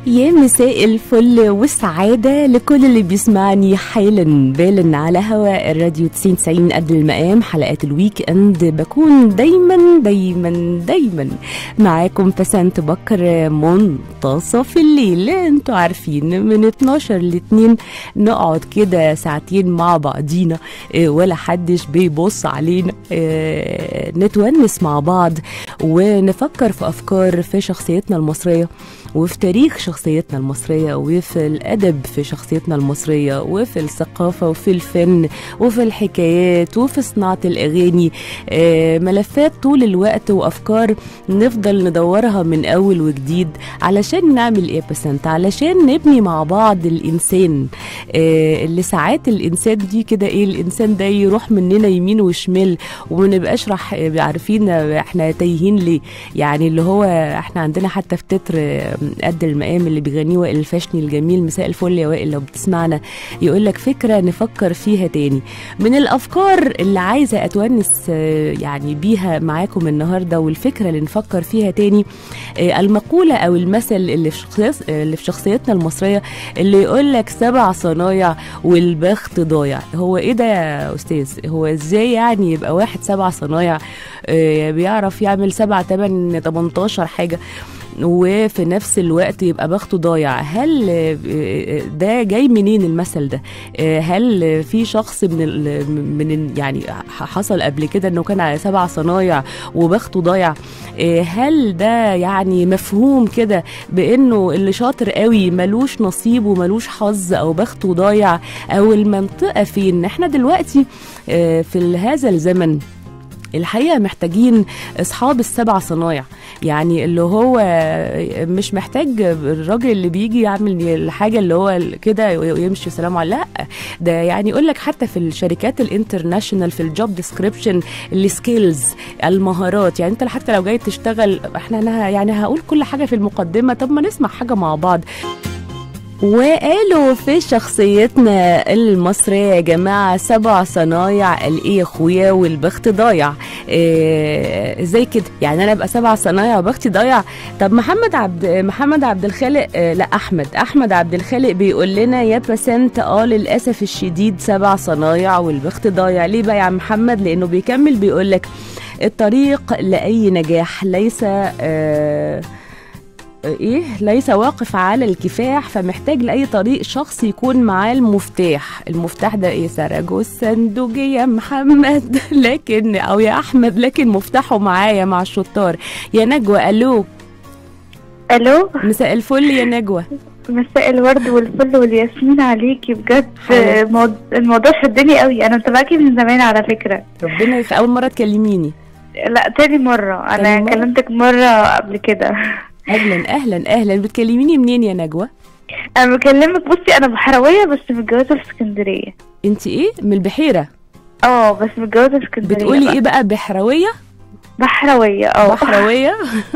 يا مساء الفل والسعادة لكل اللي بيسمعني حالا بالا على هواء الراديو 90 90 قد المقام حلقات الويك اند بكون دايما دايما دايما معاكم بسنت بكر منتصف الليل انتوا عارفين من 12 ل 2 نقعد كده ساعتين مع بعضينا اه، ولا حدش بيبص علينا اه، نتونس مع بعض ونفكر في افكار في شخصيتنا المصريه وفي تاريخ شخصيتنا المصرية وفي الأدب في شخصيتنا المصرية وفي الثقافة وفي الفن وفي الحكايات وفي صناعة الأغاني آه، ملفات طول الوقت وأفكار نفضل ندورها من أول وجديد علشان نعمل إيه بسنت علشان نبني مع بعض الإنسان آه، اللي ساعات الإنسان دي كده إيه الإنسان ده يروح مننا يمين وشمال وما نبقاش راح عارفين احنا تايهين ليه يعني اللي هو احنا عندنا حتى في تتر آه، قد المقام اللي بيغنيه وائل الفاشني الجميل مساء الفل يا وائل لو بتسمعنا يقول لك فكره نفكر فيها تاني من الافكار اللي عايزه اتونس آه، يعني بيها معاكم النهارده والفكره اللي نفكر فيها تاني آه، المقوله او المثل اللي في شخصيت اللي في شخصيتنا المصريه اللي يقول لك سبع صنايع والبخت ضايع هو ايه ده يا استاذ هو ازاي يعني يبقى واحد سبع صنايع آه، بيعرف يعمل سبع تمن 18 حاجه وفي نفس الوقت يبقى بخته ضايع هل آه، ده جاي منين المثل ده آه، هل في شخص من ال من ال- يعني حصل قبل كده انه كان على سبع صنايع وبخته ضايع آه، هل ده يعني مفهوم كده بانه اللي شاطر قوي ملوش نصيب وملوش حظ او بخته ضايع او المنطقه فين احنا دلوقتي آه، في هذا الزمن الحقيقه محتاجين اصحاب السبع صنايع يعني اللي هو مش محتاج الراجل اللي بيجي يعمل الحاجه اللي هو كده ويمشي سلام على لا ده يعني يقول لك حتى في الشركات الانترناشونال في الجوب ديسكريبشن السكيلز المهارات يعني انت حتى لو جاي تشتغل احنا انا يعني هقول كل حاجه في المقدمه طب ما نسمع حاجه مع بعض وقالوا في شخصيتنا المصرية يا جماعة سبع صنايع الايه يا اخويا والبخت ضايع إيه زي كده يعني انا ابقى سبع صنايع وبختي ضايع طب محمد عبد محمد عبد الخالق آه لا احمد احمد عبد الخالق بيقول لنا يا بسنت اه للاسف الشديد سبع صنايع والبخت ضايع ليه بقى يا عم محمد لانه بيكمل بيقول لك الطريق لاي نجاح ليس آه ايه ليس واقف على الكفاح فمحتاج لاي طريق شخص يكون معاه المفتاح المفتاح ده ايه سرجه الصندوق يا محمد لكن او يا احمد لكن مفتاحه معايا مع الشطار يا نجوى الو الو مساء الفل يا نجوى مساء الورد والفل والياسمين عليكي بجد حبيبتي. مود... الموضوع شدني قوي انا متابعاكي من زمان على فكره ربنا يخ... اول مره تكلميني لا تاني مره انا تاني مرة؟ كلمتك مره قبل كده اهلا اهلا اهلا بتكلميني منين يا نجوى انا بكلمك بصي انا بحراويه بس متجوزه في اسكندريه انت ايه من البحيره اه بس متجوزه في اسكندريه بتقولي بقى. ايه بقى بحراويه بحراويه اه بحراويه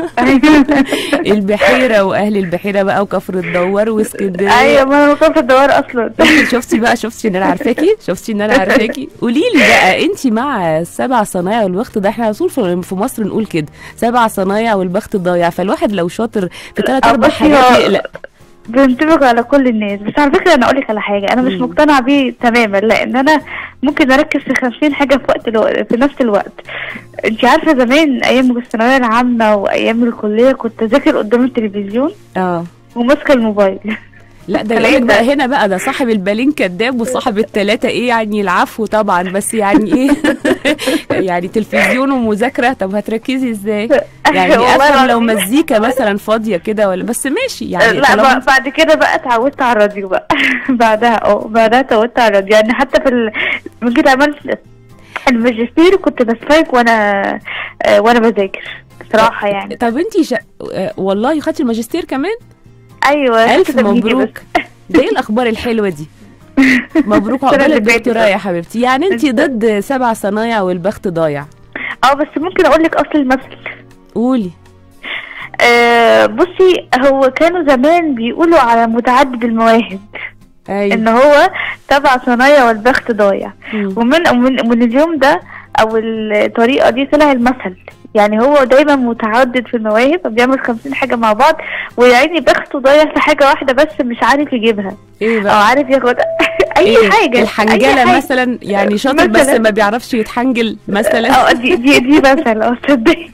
البحيره واهل البحيره بقى وكفر الدوار واسكندريه ايوه ما انا مصطفى الدوار اصلا شفتي بقى شفتي ان انا عارفاكي شفتي ان انا عارفاكي قولي لي بقى انت مع السبع صنايع والبخت ده احنا على طول في في مصر نقول كده سبع صنايع والبخت ضايع فالواحد لو شاطر في ثلاث آه، اربع بصي حاجات هو- يقلق بينطبق على كل الناس بس على فكره انا اقول لك على حاجه انا مش مم. مقتنعه بيه تماما لان انا ممكن اركز في 50 حاجه في وقت الو... في نفس الوقت انت عارفه زمان ايام الثانويه العامه وايام الكليه كنت اذاكر قدام التلفزيون اه وماسكه الموبايل لا ده خليك يقولك ده. بقى هنا بقى ده صاحب البالين كذاب وصاحب التلاتة ايه يعني العفو طبعا بس يعني ايه يعني تلفزيون ومذاكرة طب هتركزي ازاي يعني والله افهم لو العظيم. مزيكا مثلا فاضية كده ولا بس ماشي يعني لا طالما بقى بعد كده بقى اتعودت على الراديو بقى بعدها اه بعدها اتعودت على الراديو يعني حتى في ال... لما جيت عملت الماجستير كنت بسمعك وانا آه، وانا بذاكر صراحه يعني طب انتي شا... آه، والله خدتي الماجستير كمان ايوه الف كده بنيجي مبروك ده ايه الاخبار الحلوه دي مبروك السنة عقبال اللي فاتت. الدكتوراه يا حبيبتي يعني انت ضد سبع صنايع والبخت ضايع اه بس ممكن اقول لك اصل المثل قولي آه بصي هو كانوا زمان بيقولوا على متعدد المواهب ايوه ان هو تبع صنايع والبخت ضايع مم. ومن من, من اليوم ده او الطريقه دي طلع المثل يعني هو دايما متعدد في المواهب بيعمل خمسين حاجة مع بعض ويعني بخته ضايع في حاجة واحدة بس مش عارف يجيبها ايه او بقى عارف ياخد اي إيه؟ حاجة أي الحنجله حاجة. مثلا يعني شاطر بس مثلاً. ما بيعرفش يتحنجل مثلا اه دي دي دي مثلا اه تصدقي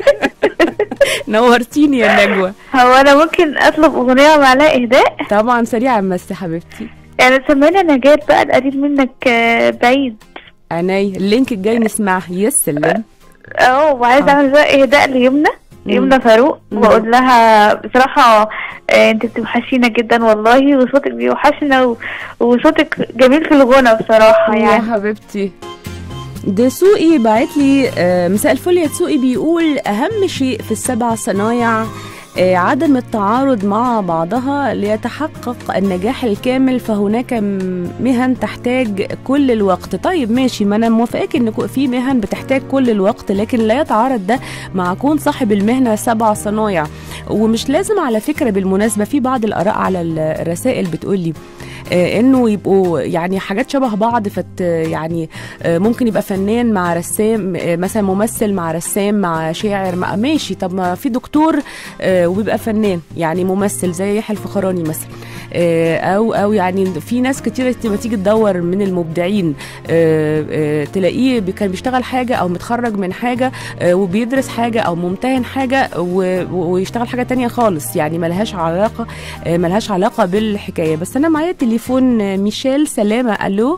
نورتيني يا نجوى هو انا ممكن اطلب اغنية وعليها اهداء طبعا سريعا بس حبيبتي يعني سمعنا نجاة بقى القريب منك آه، بعيد عيني اللينك الجاي نسمعه يا سلام اه وعايزه اعمل بقى اهداء ليمنى مم. يمنى فاروق مم. واقول لها بصراحه آه، انت بتوحشينا جدا والله وصوتك بيوحشنا و- وصوتك جميل في الغنى بصراحه يا يعني حبيبتي دسوقي بعت لي آه، مساء الفل يا دسوقي بيقول اهم شيء في السبع صنايع آه، عدم التعارض مع بعضها ليتحقق النجاح الكامل فهناك م- مهن تحتاج كل الوقت طيب ماشي ما انا موافقاك ان كو- في مهن بتحتاج كل الوقت لكن لا يتعارض ده مع كون صاحب المهنه سبع صنايع ومش لازم على فكره بالمناسبه في بعض الاراء على الرسائل بتقول لي آه، انه يبقوا يعني حاجات شبه بعض فت يعني آه، ممكن يبقى فنان مع رسام آه، مثلا ممثل مع رسام مع شاعر مع ماشي طب ما في دكتور آه، وبيبقى فنان يعني ممثل زي يحيى الفخراني مثلا آه، او او يعني في ناس كتير لما تيجي تدور من المبدعين آه، آه، تلاقيه بي- كان بيشتغل حاجه او متخرج من حاجه آه، وبيدرس حاجه او ممتهن حاجه و- و- ويشتغل حاجه تانية خالص يعني ملهاش علاقه آه، ملهاش علاقه بالحكايه بس انا معايا تليفون آه، ميشيل سلامه الو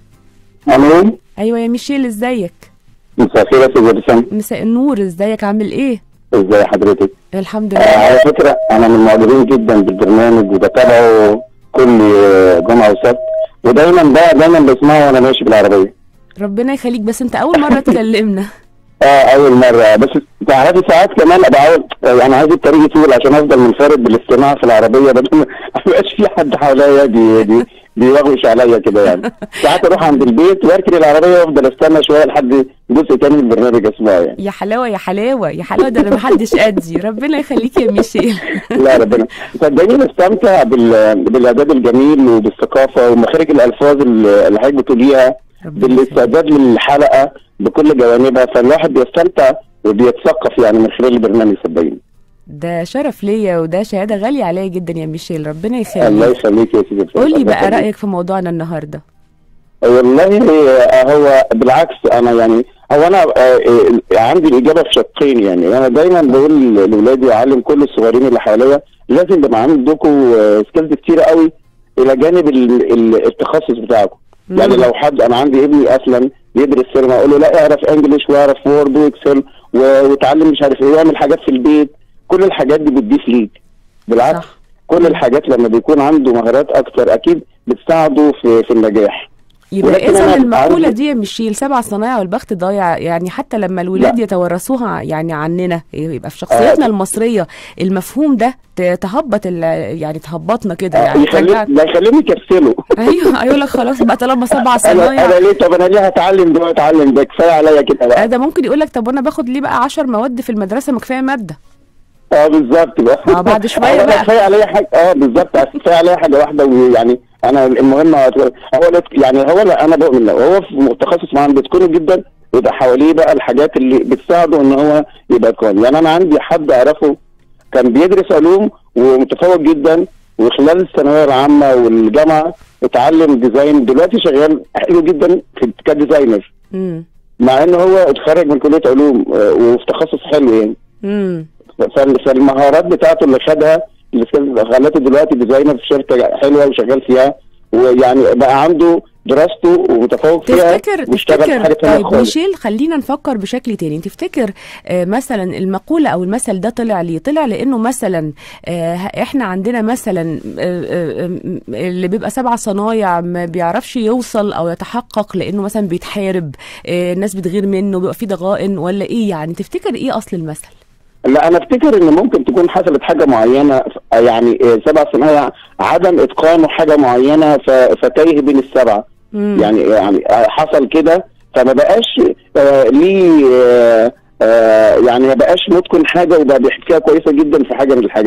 الو ايوه يا ميشيل ازيك مساء الخير يا استاذ ابتسام مساء النور ازيك عامل ايه ازي حضرتك الحمد آه لله على فكره انا من المعجبين جدا بالبرنامج وبتابعه كل آه، جمعه وسبت ودايما بقى دايما بسمعه وانا ماشي بالعربيه ربنا يخليك بس انت اول مره تكلمنا اه اول مره بس تعرفي ساعات كمان ابقى عاوز يعني عايز الطريق يطول عشان افضل منفرد بالاستماع في العربيه بدل ما ما يبقاش في حد حواليا بي بي بيوغوش عليا كده يعني ساعات اروح عند البيت واركن العربيه وافضل استنى شويه لحد جزء تاني من البرنامج اسمعه يعني يا حلاوه يا حلاوه يا حلاوه ده انا محدش قدي ربنا يخليك يا ميشيل لا ربنا صدقني بستمتع بال... بالاداب الجميل وبالثقافه ومخارج الالفاظ اللي اللي حضرتك بتقوليها ربنا يخليك. بالاستعداد للحلقه بكل جوانبها فالواحد بيستمتع وبيتثقف يعني من خلال البرنامج صدقني ده شرف ليا وده شهاده غاليه عليا جدا يا ميشيل ربنا الله يخليك يخليك يا سيدي قول لي الله بقى يخليك. رايك في موضوعنا النهارده والله آه، هو بالعكس انا يعني هو انا آه، آه، عندي الاجابه في شقين يعني انا دايما بقول لاولادي واعلم كل الصغيرين اللي حواليا لازم يبقى عندكم سكيلز كتيره قوي الى جانب ال- ال- التخصص بتاعكم يعني مم. لو حد انا عندي ابني اصلا بيدرس سينما اقول له لا اعرف انجلش واعرف وورد واكسل و- وتعلم مش عارف ايه واعمل حاجات في البيت كل الحاجات دي بتضيف ليك بالعكس صح كل الحاجات لما بيكون عنده مهارات اكتر اكيد بتساعده في في النجاح يبقى ولكن اذا أنا المقوله عارف- دي يا ميشيل سبع صنايع والبخت ضايع يعني حتى لما الولاد لا. يتورثوها يعني عننا يبقى في شخصيتنا المصريه المفهوم ده ت- تهبط ال- يعني تهبطنا كده يعني يخلي ترجع- ده يخليني يكسله ايوه ايوه لك خلاص بقى طالما سبع انا صنايع انا ليه طب انا ليه هتعلم ده واتعلم ده كفايه عليا كده آه، بقى ده ممكن يقول لك طب وانا باخد ليه بقى 10 مواد في المدرسه ما كفايه ماده اه بالظبط بقى آه، بعد شوية أنا بقى. كفايه عليا حاجه اه بالظبط كفايه عليا حاجه واحده ويعني انا المهم هو لا- يعني هو لا انا بؤمن له هو في تخصص معين بيتقنه جدا يبقى حواليه بقى الحاجات اللي بتساعده ان هو يبقى اتقان يعني انا عندي حد اعرفه كان بيدرس علوم ومتفوق جدا وخلال الثانويه العامه والجامعه اتعلم ديزاين دلوقتي شغال حلو جدا في كديزاينر امم مع ان هو اتخرج من كليه علوم آه، وفي تخصص حلو يعني امم فال- فالمهارات بتاعته اللي خدها اللي كان- خلته دلوقتي ديزاينر في شركه حلوه وشغال فيها ويعني بقى عنده دراسته ومتفوق فيها تفتكر واشتغل في حاجه تفتكر تانيه طيب خالص ميشيل خلينا نفكر بشكل تاني تفتكر آه مثلا المقولة أو المثل ده طلع ليه طلع لأنه مثلا آه إحنا عندنا مثلا آه آه آه، اللي بيبقى سبع صنايع ما بيعرفش يوصل أو يتحقق لأنه مثلا بيتحارب آه الناس بتغير منه بيبقى فيه ضغائن ولا إيه يعني تفتكر إيه أصل المثل؟ لا انا افتكر ان ممكن تكون حصلت حاجه معينه ف- يعني آه، سبع صنايع عدم اتقانه حاجه معينه ف- فتايه بين السبعه مم. يعني يعني حصل كده فما بقاش آه ليه آه آه يعني ما بقاش متقن حاجه وبقى بيحكيها كويسه جدا في حاجه من الحاجات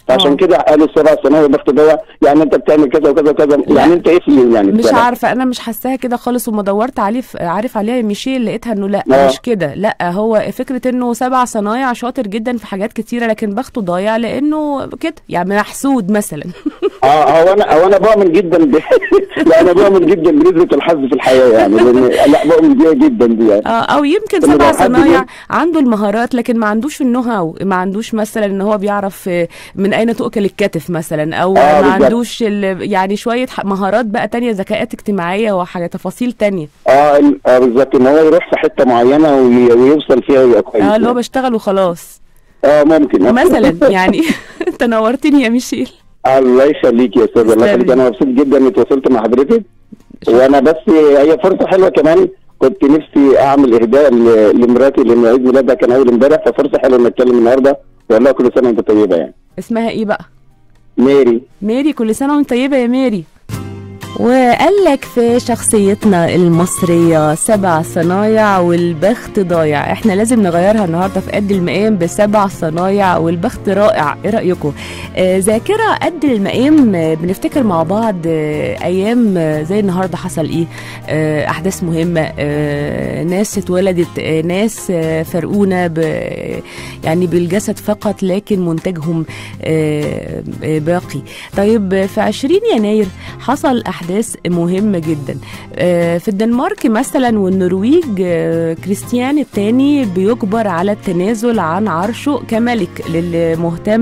عشان آه. كده قالوا السبع سنوات البخت ضايع يعني انت بتعمل كذا وكذا وكذا لا. يعني انت ايه فيهم يعني مش بتعمل؟ عارفه انا مش حاساها كده خالص وما دورت عليه في- عارف عليها يا ميشيل لقيتها انه لا آه. مش كده لا هو فكره انه سبع صنايع شاطر جدا في حاجات كتيره لكن بخته ضايع لانه كده يعني محسود مثلا اه هو انا هو انا بؤمن جدا ب... لا انا بؤمن جدا بنسبه الحظ في الحياه يعني لان لا بؤمن بيها جدا دي يعني اه او يمكن طب لو سبع حد صنايع جه- عنده المهارات لكن ما عندوش النو هاو ما عندوش مثلا ان هو بيعرف آه، من اين تؤكل الكتف مثلا او آه، ما بالظبط. عندوش ال- يعني شويه ح- مهارات بقى تانية ذكاءات اجتماعيه وحاجه تفاصيل تانية اه ال- اه بالظبط ان هو يروح في حته معينه وي... ويوصل فيها ويبقى كويس اه اللي هو يعني. بشتغل وخلاص اه ممكن آه. مثلا يعني انت نورتني يا ميشيل الله يخليك يا استاذ الله تسلم يخليك لي. انا مبسوط جدا اني اتواصلت مع حضرتك وانا بس هي فرصه حلوه كمان كنت نفسي اعمل اهداء ل- لمراتي لان عيد ميلادها كان اول امبارح ففرصه حلوه ان اتكلم النهارده واقول لها كل سنه وانت طيبه يعني اسمها ايه بقى ميري ميري كل سنه وانت طيبه يا ميري وقال لك في شخصيتنا المصرية سبع صنايع والبخت ضايع احنا لازم نغيرها النهاردة في قد المقام بسبع صنايع والبخت رائع ايه رأيكم آه ذاكرة قد المقام آه بنفتكر مع بعض آه ايام آه زي النهاردة حصل ايه آه احداث مهمة آه ناس اتولدت آه ناس آه فرقونا ب يعني بالجسد فقط لكن منتجهم آه آه باقي طيب آه، في 20 يناير حصل احداث مهمه جدا آه، في الدنمارك مثلا والنرويج آه، كريستيان الثاني بيجبر على التنازل عن عرشه كملك للي مهتم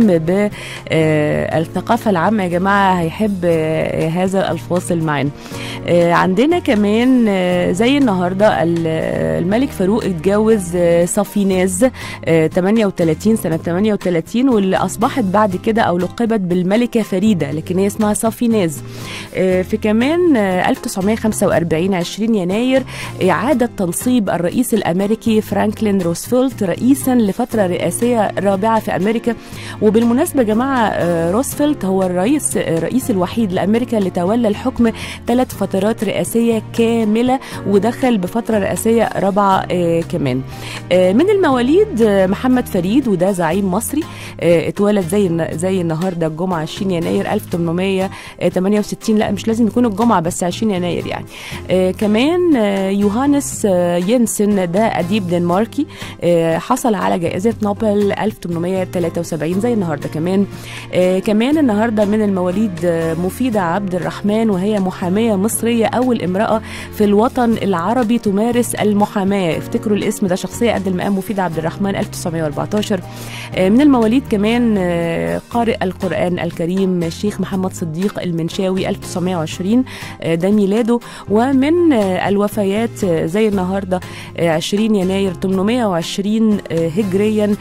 بالثقافه العامه يا جماعه هيحب آه، هذا الفاصل معانا آه، عندنا كمان آه، زي النهارده ال- الملك فاروق اتجوز آه، صفيناز آه، 38 سنه 38 واللي اصبحت بعد كده او لقبت بالملكه فريده لكن هي اسمها صفيناز آه، في كمان آه، 1945 20 يناير إعادة تنصيب الرئيس الأمريكي فرانكلين روزفلت رئيسا لفترة رئاسية رابعة في أمريكا وبالمناسبة يا جماعة آه، روزفلت هو الرئيس الرئيس الوحيد لأمريكا اللي تولى الحكم ثلاث فترات رئاسية كاملة ودخل بفترة رئاسية رابعة آه، كمان آه، من المواليد آه، محمد فريد وده زعيم مصري آه، اتولد زي الن- زي النهارده الجمعه 20 يناير 1868 لا مش لازم يكون الجمعه بس 20 يناير يعني آه كمان آه يوهانس آه ينسن ده اديب دنماركي آه حصل على جائزه نوبل 1873 زي النهارده كمان آه كمان النهارده من المواليد آه مفيده عبد الرحمن وهي محاميه مصريه اول امراه في الوطن العربي تمارس المحاماه افتكروا الاسم ده شخصيه قد المقام مفيده عبد الرحمن 1914 آه، من المواليد كمان آه، قارئ القرآن الكريم الشيخ محمد صديق المنشاوي 1920 آه، ده ميلاده ومن آه، الوفيات آه، زي النهارده آه، 20 يناير 820 آه، هجريا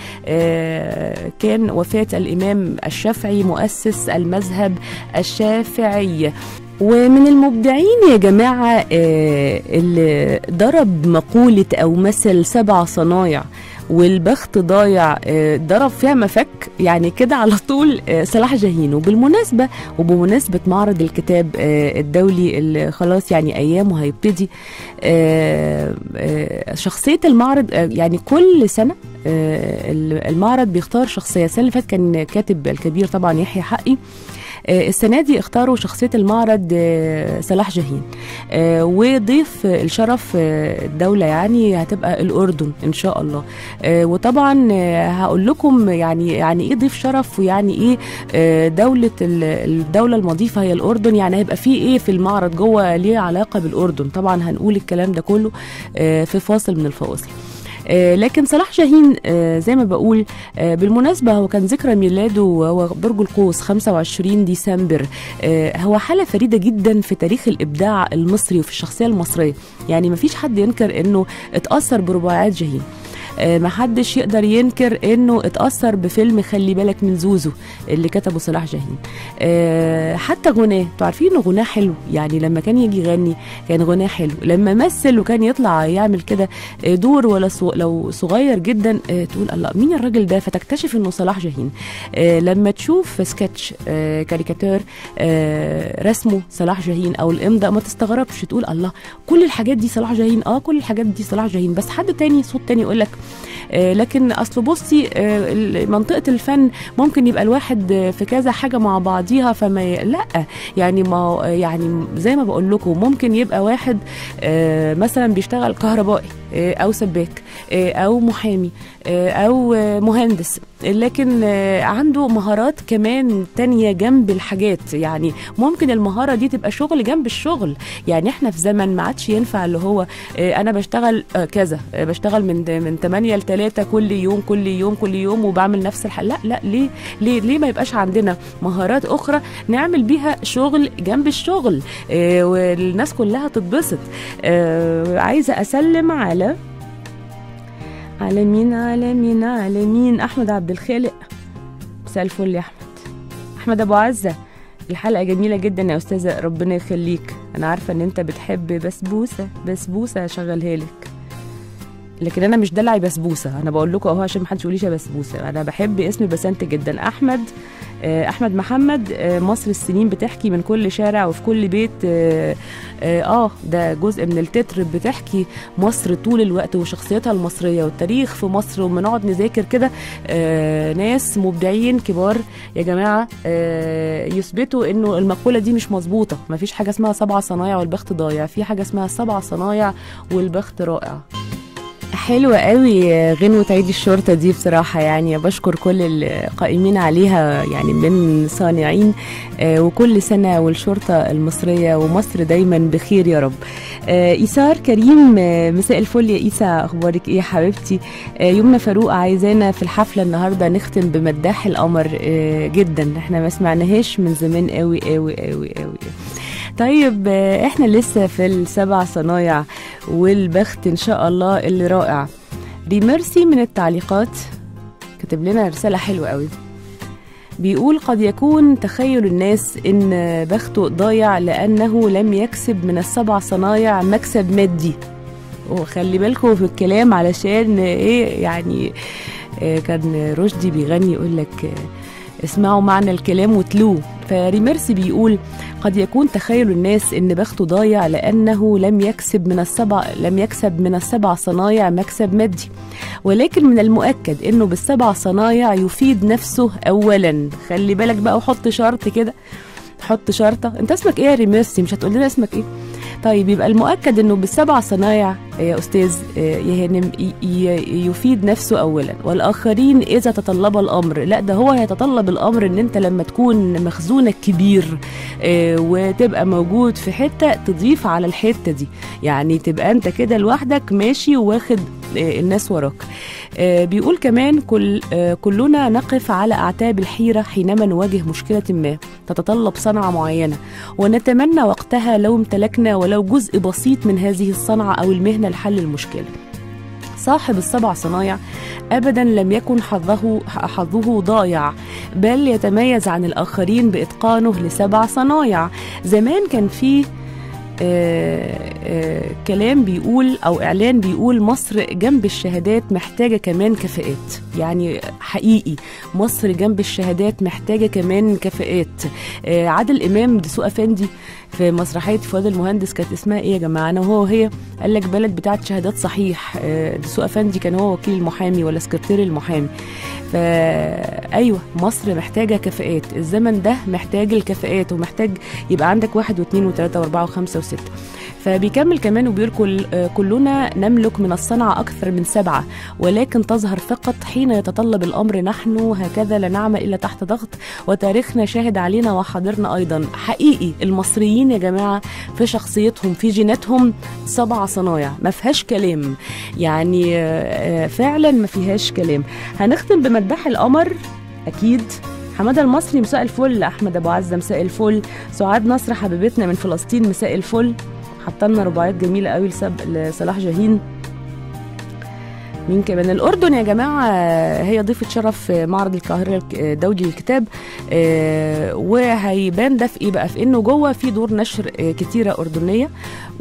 آه، كان وفاة الإمام الشافعي مؤسس المذهب الشافعي ومن المبدعين يا جماعة آه، اللي ضرب مقولة أو مثل سبع صنايع والبخت ضايع آه، ضرب فيها مفك يعني كده على طول آه، صلاح جاهين وبالمناسبة وبمناسبة معرض الكتاب آه، الدولي اللي خلاص يعني أيامه هيبتدي آه، آه، شخصية المعرض آه، يعني كل سنة آه، المعرض بيختار شخصية السنة اللي فاتت كان كاتب الكبير طبعا يحيى حقي آه، السنة دي اختاروا شخصية المعرض آه، صلاح جاهين آه، وضيف الشرف آه، الدولة يعني هتبقى الأردن إن شاء الله آه، وطبعا آه، هقول لكم يعني يعني إيه ضيف شرف ويعني إيه آه، دولة ال- الدولة المضيفة هي الأردن يعني هيبقى في إيه في المعرض جوه ليه علاقة بالأردن طبعا هنقول الكلام ده كله آه، في فاصل من الفواصل آه، لكن صلاح شاهين آه، زي ما بقول آه، بالمناسبة هو كان ذكرى ميلاده وهو برج القوس 25 ديسمبر آه، هو حالة فريدة جدا في تاريخ الإبداع المصري وفي الشخصية المصرية يعني مفيش حد ينكر إنه اتأثر برباعيات جاهين آه، محدش يقدر ينكر انه اتاثر بفيلم خلي بالك من زوزو اللي كتبه صلاح جاهين آه، حتى غناه انتوا عارفين انه غناه حلو يعني لما كان يجي يغني كان غناه حلو لما مثل وكان يطلع يعمل كده آه، دور ولا صو- لو صغير جدا آه، تقول الله مين الراجل ده فتكتشف انه صلاح جاهين آه، لما تشوف سكتش آه، كاريكاتير آه، رسمه صلاح جاهين او الامضاء ما تستغربش تقول الله كل الحاجات دي صلاح جاهين اه كل الحاجات دي صلاح جاهين بس حد تاني صوت تاني يقول لك آه، لكن اصل بصي آه، ال- منطقه الفن ممكن يبقى الواحد آه، في كذا حاجه مع بعضيها فما ي... لا يعني ما هو- يعني زي ما بقول لكم ممكن يبقى واحد آه، مثلا بيشتغل كهربائي آه، او سباك آه، او محامي آه، او آه، مهندس لكن آه، عنده مهارات كمان تانية جنب الحاجات يعني ممكن المهارة دي تبقى شغل جنب الشغل يعني احنا في زمن ما عادش ينفع اللي هو آه، انا بشتغل آه، كذا آه، بشتغل من من 8 ل 3 كل يوم كل يوم كل يوم وبعمل نفس الحاجة لا لا ليه ليه ليه ما يبقاش عندنا مهارات اخرى نعمل بيها شغل جنب الشغل آه، والناس كلها تتبسط آه، عايزة اسلم على على مين على مين على مين احمد عبد الخالق مساء الفل يا احمد احمد ابو عزه الحلقه جميله جدا يا استاذه ربنا يخليك انا عارفه ان انت بتحب بسبوسه بسبوسه اشغلها لك لكن انا مش دلعي بسبوسه انا بقول لكم اهو عشان محدش يقوليش يا بسبوسه انا بحب اسم بسنت جدا احمد آه، احمد محمد آه، مصر السنين بتحكي من كل شارع وفي كل بيت اه, آه, آه ده جزء من التتر بتحكي مصر طول الوقت وشخصيتها المصريه والتاريخ في مصر وبنقعد نذاكر كده آه ناس مبدعين كبار يا جماعه آه يثبتوا انه المقوله دي مش مظبوطه مفيش حاجه اسمها سبع صنايع والبخت ضايع في حاجه اسمها سبع صنايع والبخت رائع حلوة قوي غنوة عيد الشرطة دي بصراحة يعني بشكر كل القائمين عليها يعني من صانعين آه، وكل سنة والشرطة المصرية ومصر دايما بخير يا رب آه، إيثار كريم آه، مساء الفل يا إيسا أخبارك إيه يا حبيبتي آه، يمنى فاروق عايزانا في الحفلة النهاردة نختم بمداح القمر آه، جدا احنا ما سمعناهاش من زمان قوي قوي قوي قوي طيب آه، احنا لسه في السبع صنايع والبخت ان شاء الله اللي رائع ريميرسي من التعليقات كتب لنا رسالة حلوة قوي بيقول قد يكون تخيل الناس ان بخته ضايع لانه لم يكسب من السبع صنايع مكسب مادي وخلي بالكم في الكلام علشان ايه يعني آه، كان رشدي بيغني يقول لك آه، اسمعوا معنى الكلام وتلوه فريميرسي بيقول قد يكون تخيل الناس ان بخته ضايع لانه لم يكسب من السبع لم يكسب من السبع صنايع مكسب مادي ولكن من المؤكد انه بالسبع صنايع يفيد نفسه اولا خلي بالك بقى وحط شرط كده حط شرطه انت اسمك ايه يا ريميرسي مش هتقول لنا اسمك ايه طيب يبقى المؤكد انه بالسبع صنايع يا استاذ آه، يا هانم ي- ي- يفيد نفسه اولا والاخرين اذا تطلب الامر لا ده هو هيتطلب الامر ان انت لما تكون مخزونك كبير آه، وتبقى موجود في حته تضيف على الحته دي يعني تبقى انت كده لوحدك ماشي واخد آه، الناس وراك آه، بيقول كمان كل آه، كلنا نقف على اعتاب الحيره حينما نواجه مشكله ما تتطلب صنعه معينه ونتمنى وقتها لو امتلكنا ولو جزء بسيط من هذه الصنعه او المهنه لحل المشكله صاحب السبع صنايع ابدا لم يكن حظه حظه ضايع بل يتميز عن الاخرين باتقانه لسبع صنايع زمان كان في آه، آه، كلام بيقول او اعلان بيقول مصر جنب الشهادات محتاجه كمان كفاءات يعني حقيقي مصر جنب الشهادات محتاجه كمان كفاءات آه، عادل امام دسوق افندي في مسرحيه فؤاد المهندس كانت اسمها ايه يا جماعه انا وهو وهي قال لك بلد بتاعت شهادات صحيح آه، دسوق افندي كان هو وكيل المحامي ولا سكرتير المحامي فايوه مصر محتاجه كفاءات الزمن ده محتاج الكفاءات ومحتاج يبقى عندك واحد واثنين وثلاثه واربعه وخمسه وسته فبيكمل كمان وبيقول كل آه، كلنا نملك من الصنعة أكثر من سبعة ولكن تظهر فقط حين يتطلب الأمر نحن هكذا لا نعمل إلا تحت ضغط وتاريخنا شاهد علينا وحاضرنا أيضا حقيقي المصريين يا جماعة في شخصيتهم في جيناتهم سبع صنايع ما فيهاش كلام يعني آه، آه، فعلا ما فيهاش كلام هنختم بمداح القمر أكيد حمادة المصري مساء الفل أحمد أبو عزة مساء الفل سعاد نصر حبيبتنا من فلسطين مساء الفل حطلنا رباعيات جميلة قوي لسب- لصلاح جاهين مين كمان الأردن يا جماعة هي ضيفة شرف في معرض القاهرة الدولي للكتاب آه، وهيبان ده في إيه بقى في إنه جوه في دور نشر آه، كتيرة أردنية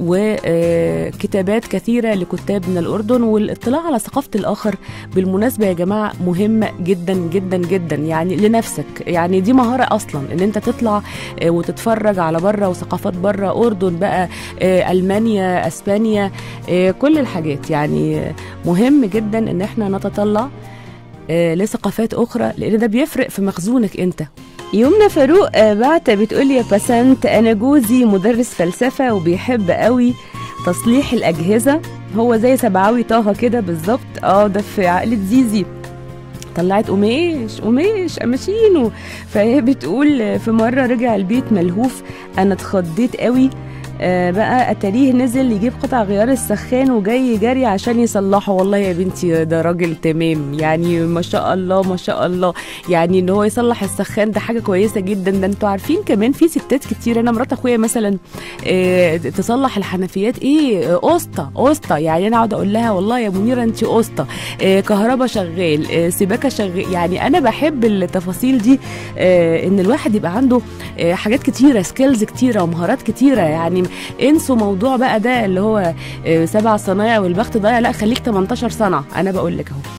وكتابات كثيرة لكتاب من الأردن والاطلاع على ثقافة الآخر بالمناسبة يا جماعة مهمة جدا جدا جدا يعني لنفسك يعني دي مهارة أصلا إن أنت تطلع آه، وتتفرج على بره وثقافات بره أردن بقى آه، ألمانيا أسبانيا آه، كل الحاجات يعني آه، مهم جدا ان احنا نتطلع آه، لثقافات اخرى لان ده بيفرق في مخزونك انت يومنا فاروق آه، بعت بتقول يا بسنت انا جوزي مدرس فلسفه وبيحب قوي تصليح الاجهزه هو زي سبعاوي طه كده بالظبط اه ده في عقلة زيزي طلعت قماش قماش قماشينه فهي بتقول في مره رجع البيت ملهوف انا اتخضيت قوي آه بقى اتاريه نزل يجيب قطع غيار السخان وجاي جري عشان يصلحه والله يا بنتي ده راجل تمام يعني ما شاء الله ما شاء الله يعني ان هو يصلح السخان ده حاجه كويسه جدا ده انتوا عارفين كمان في ستات كتير انا مرات اخويا مثلا آه تصلح الحنفيات ايه آه، قسطه قسطه يعني انا اقعد اقول لها والله يا منيره انت قسطه آه كهرباء شغال آه سباكه شغال يعني انا بحب التفاصيل دي آه ان الواحد يبقى عنده آه حاجات كتيره سكيلز كتيره ومهارات كتيره يعني انسوا موضوع بقى ده اللي هو آه، سبع صنايع والبخت ضايع لا خليك 18 صنعه انا بقول لك اهو